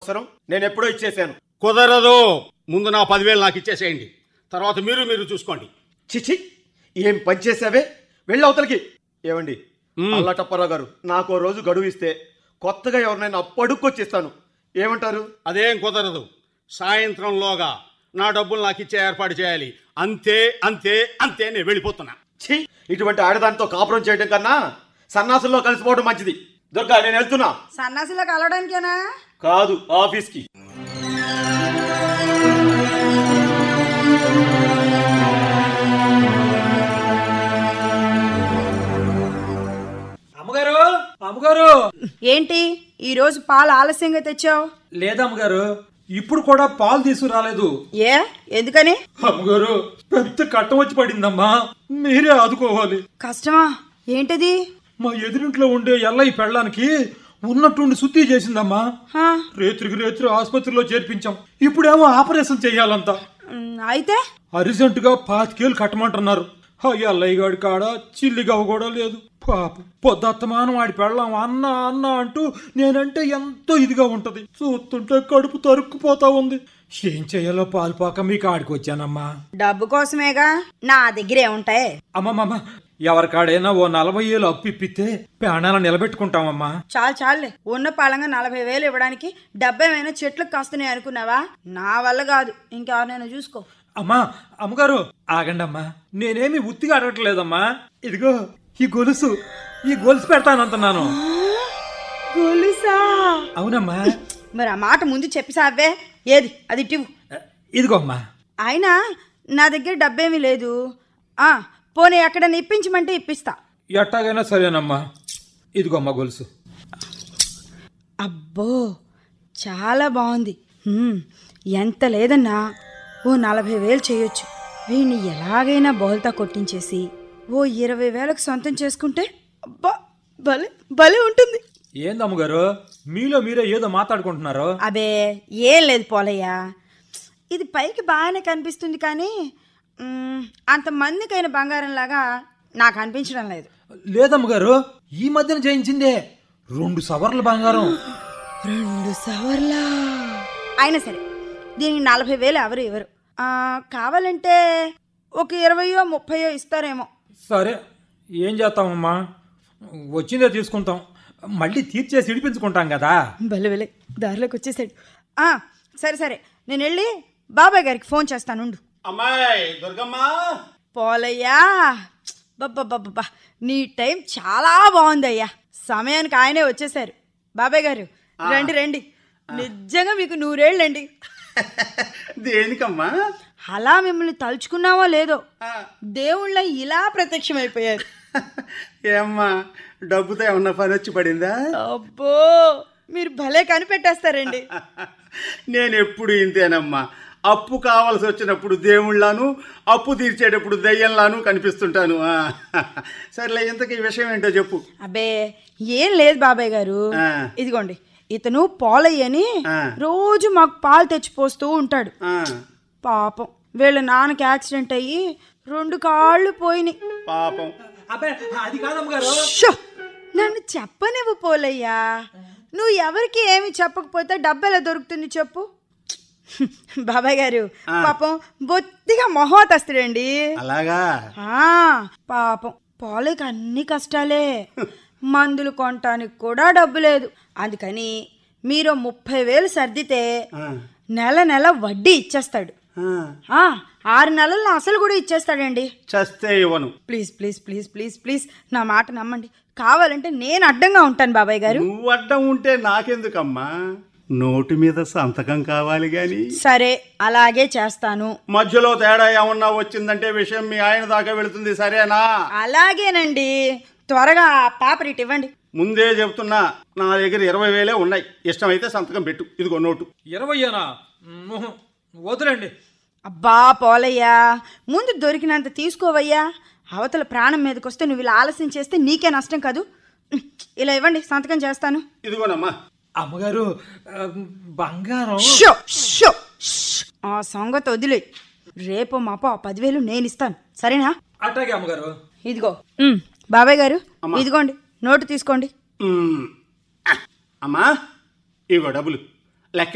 అవసరం నేను ఎప్పుడో ఇచ్చేసాను కుదరదు ముందు నా పదివేలు నాకు ఇచ్చేసేయండి తర్వాత మీరు మీరు చూసుకోండి చిచి ఏం పని చేసావే వెళ్ళి అవతలకి ఏమండి మ్మ్. అల్లటప్పారావు గారు నాకు ఓ రోజు గడువు ఇస్తే కొత్తగా ఎవరినైనా అప్పు అడుక్కొచ్చిస్తాను ఏమంటారు అదేం కుదరదు సాయంత్రంలోగా నా డబ్బులు నాకు ఇచ్చే ఏర్పాటు చేయాలి అంతే అంతే అంతే నేను వెళ్ళిపోతున్నా ఛీ ఇటువంటి ఆడదానితో కాపురం చేయడం కన్నా సన్నాసుల్లో కలిసిపోవడం మంచిది దుర్గా నేను వెళ్తున్నా సన్నాసిలో కలవడానికేనా కాదు ఆఫీస్కి అమ్మగారు అమ్మగారు ఏంటి ఈ రోజు పాలు ఆలస్యంగా తెచ్చావు లేదమ్మగారు ఇప్పుడు కూడా పాలు తీసుకురాలేదు ఏ ఎందుకని అమ్మగారు పెద్ద కట్టం వచ్చి పడిందమ్మా మీరే ఆదుకోవాలి కష్టమా ఏంటది మా ఎదురింట్లో ఉండే ఎల్లయ్య పెళ్ళానికి ఉన్నట్టుండి శుద్ధి చేసిందమ్మా హా, రేత్రికి రేత్రి ఆసుపత్రిలో చేర్పించాం ఇప్పుడేమో ఆపరేషన్ చెయ్యాలంట మ్, అయితే అర్జెంట్ గా పాతికేలు కట్టమంటున్నారు ఆ ఎల్లయ్య గాడి కాడ చిల్లిగవ కూడా లేదు పాప పొద్దత్తమానం వాడి పెళ్ళాం అన్న అన్న అంటూ నేనంటే ఎంతో ఇదిగా ఉంటది చూస్తుంటే కడుపు తరుక్కుపోతా ఉంది ఏం చెయ్యాలో పాల్పోక మీ కాడికి వచ్చానమ్మా డబ్బు కోసమేగా నా దగ్గరే ఉంటాయి అమ్మమ్మమ్మ ఎవరికాడైనా ఓ నలభై ఏళ్ళు అప్పు ఇప్పితే ప్రాణాలను నిలబెట్టుకుంటామమ్మా చాలు చాలులే ఉన్న పాలంగా నలభై వేలు ఇవ్వడానికి డెబ్బైమైనా చెట్లకు కాస్తున్నాయి అనుకున్నావా నా వల్ల కాదు ఇంకెవరినైనా చూసుకో అమ్మా అమ్మగారు ఆగండి అమ్మా నేనేమి ఉత్తిగా అడగట్లేదమ్మా ఇదిగో ఈ గొలుసు ఈ గొలుసు పెడతానంటున్నాను గొలుసా అవునమ్మా మరి ఆ మాట ముందు చెప్పి సావే ఏది అది ఇటివు ఇదిగో అమ్మా అయినా నా దగ్గర డబ్బేమీ లేదు ఆ పోనీ ఎక్కడ ఇప్పించమంటే ఇప్పిస్తా ఎట్టాగైనా సరేనమ్మా ఇదిగో అమ్మా గొలుసు అబ్బో చాలా బాగుంది హ్మ్, ఎంత లేదన్నా ఓ నలభై వేలు చేయొచ్చు వీడిని ఎలాగైనా బోల్తా కొట్టించేసి ఓ ఇరవై వేలకు సొంతం చేసుకుంటే అబ్బా భలే భలే ఉంటుంది ఏందమ్మగారు మీలో మీరే ఏదో మాట్లాడుకుంటున్నారు అబే ఏం లేదు పోలయ్యా ఇది పైకి బాగానే కనిపిస్తుంది కానీ మ్, అంతమందికైన బంగారంలాగా నాకు అనిపించడం లేదు లేదమ్మగారు ఈ మధ్యన చేయించిందే రెండు సవర్ల బంగారం రెండు సవర్లా అయినా సరే దీనికి నలభై వేలు ఎవరు ఇవ్వరు ఆ, కావాలంటే ఒక ఇరవయో ముప్పయో ఇస్తారేమో సరే ఏం చేస్తామమ్మా వచ్చిందే తీసుకుంటాం మళ్ళీ తీర్చేసి ఇడిపించుకుంటాం కదా భలే భలే దారిలోకి వచ్చేసాడు ఆ, సరే సరే నేను వెళ్ళి బాబాయ్ గారికి ఫోన్ చేస్తాను ఉండు. అమ్మాయి దుర్గమ్మా పోలయ్యా బబ్బబ్బబ్బా నీ టైం చాలా బాగుందయ్యా సమయానికి ఆయనే వచ్చేసారు బాబాయ్ గారు రండి రండి నిజంగా మీకు నూరేళ్ళండి దేనికమ్మా అలా మిమ్మల్ని తలుచుకున్నావో లేదో దేవుళ్ళ ఇలా ప్రత్యక్షమైపోయారు ఏమ్మా డబ్బుతో ఏమన్నా పని వచ్చి పడిందా అబ్బో మీరు భలే కనిపెట్టేస్తారండి నేను ఎప్పుడు ఇంతేనమ్మా అప్పు కావాల్సి వచ్చినప్పుడు దేవుళ్ళాను అప్పు తీర్చేటప్పుడు దయ్యంలాను కనిపిస్తుంటాను ఆ. సర్లే ఇంతకీ ఈ విషయం ఏంటో చెప్పు అబ్బే ఏం లేదు బాబాయ్ గారు ఆ. ఇదిగోండి ఇతను పోలయ్యని ఆ. రోజు మాకు పాలు తెచ్చిపోస్తూ ఉంటాడు ఆ, పాపం వీళ్ళ నాన్నకి యాక్సిడెంట్ అయ్యి రెండు కాళ్ళు పోయినాయి పాపం అబ్బే అది కాదమ్మగారు షో! నన్ను చెప్పనివ్వు పోలయ్యా నువ్వు ఎవరికి ఏమి చెప్పకపోతే డబ్బు ఎలా దొరుకుతుంది చెప్పు బాబాయ్ గారు పాపం బొత్తిగా మొహోతస్తుడండి అలాగా ఆ, పాపం పోలేకి అన్ని కష్టాలే మందులు కొనటానికి కూడా డబ్బు లేదు అందుకని మీరు ముప్పై వేలు సర్దితే ఆ, నెల నెల వడ్డీ ఇచ్చేస్తాడు ఆ, ఆ, ఆరు నెలల్లో అసలు కూడా ఇచ్చేస్తాడండి చస్తే ఇవ్వను please please please please please నా మాట నమ్మండి కావాలంటే నేను అడ్డంగా ఉంటాను బాబాయ్ గారు నువ్వు అడ్డం ఉంటే నాకెందుకమ్మా నోటు మీద సంతకం కావాలి గాని సరే అలాగే చేస్తాను మధ్యలో తేడా ఏమన్నా వచ్చిందంటే విషయం మీ ఆయన దాకా వెళుతుంది సరేనా అలాగేనండి త్వరగా ఆ పేపర్ ఇటు ఇవ్వండి ముందే చెప్తున్నా నా దగ్గర ఇరవై వేలే ఉన్నాయి ఇష్టమైతే సంతకం పెట్టు ఇదిగో నోటు ఇరవయ్యేనా మ్మ్. వదిలేండి అబ్బా పోలయ్యా ముందు దొరికినంత తీసుకోవయ్యా అవతల ప్రాణం మీదకి వస్తే నువ్వు ఇలా ఆలస్యం చేస్తే నీకే నష్టం కాదు ఉమ్, ఇలా ఇవ్వండి సంతకం చేస్తాను ఇదిగోనమ్మా అమ్మగారు ఆ, బంగారం షో షో ష్. ఆ సంగతి వదిలే రేపు మాపో ఆ పదివేలు నేను ఇస్తాను సరేనా అట్టాగే అమ్మగారు ఇదిగో ఉమ్, బాబాయ్ గారు ఇదిగోండి నోటు తీసుకోండి మ్మ్. అమ్మా ఇగో డబ్బులు